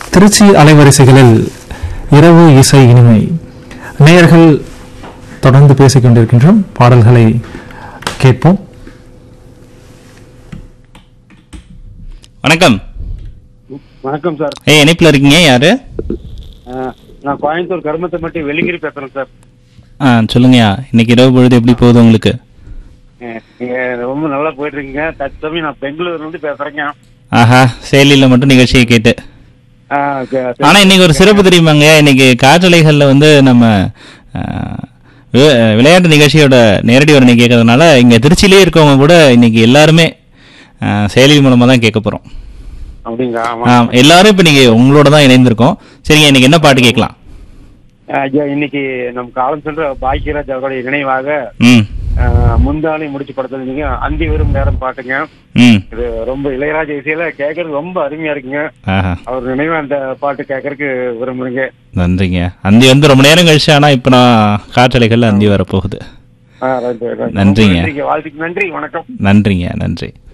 திருச்சி அலைவரிசைகளில் இரவு இசை இனிமை நேயர்கள் தொடர்ந்து பேசிக் கொண்டிருக்கின்றோம் பாடல்களை கேட்போம் வணக்கம் வணக்கம் சார் ஏய் இணைப்பில் இருக்கீங்க யாரு அஹ், நான் கோயம்புத்தூர் கருமத்தை மட்டும் வெள்ளிங்கிரி பேசுறேன் சார் ஆ சொல்லுங்கய்யா இன்னைக்கு இரவு பொழுது எப்படி போகுது உங்களுக்கு அஹ், நீங்க ரொம்ப நல்லா போயிட்டு இருக்கீங்க தற்சமயம் நான் பெங்களூர்ல இருந்து பேசுறேங்க ஆஹா செயலியில் மட்டும் நிகழ்ச்சியை கேட்டு அஹ், கே- ஆனா இன்னைக்கு ஒரு சிறப்பு தெரியுமாங்க இன்னைக்கு காற்றலைகள்ல வந்து நம்ம ஆ, வி- விளையாட்டு நிகழ்ச்சியோட நேரடி வரணை கேட்கறதுனால இங்க திருச்சியிலே இருக்கவங்க கூட இன்னைக்கு எல்லாருமே ஆ, செயலி மூலமா தான் கேட்க போறோம் அப்படிங்களா ஆமா. ஆ, எல்லாரும் இப்ப நீங்க உங்களோட தான் இணைந்திருக்கோம் சரிங்க இன்னைக்கு என்ன பாட்டு கேட்கலாம் அஹ், ஐயா, இன்னைக்கு நம்ம காலம் சென்ற பாக்கியராஜ் அவர்களுடைய நினைவாக ம் அஹ், முந்தானை முடிச்சு படுத்துருந்தீங்க அந்தி வரும் நேரம் பாட்டுங்க ம் இது ரொம்ப இளையராஜா இசையில கேட்கறது ரொம்ப அருமையா இருக்குங்க ஆஹா அவர் நினைவா அந்த பாட்டு கேட்கறதுக்கு விரும்புறேங்க நன்றிங்க அந்தி வந்து ரொம்ப நேரம் கழிச்சு ஆனா இப்ப நான் காற்றலைகள்ல அந்தி வரப்போகுது அஹ், ரைட், ரைட், ரைட். நன்றிங்க. நன்றிங்க வாழ்த்துக்கு நன்றி வணக்கம் நன்றிங்க நன்றி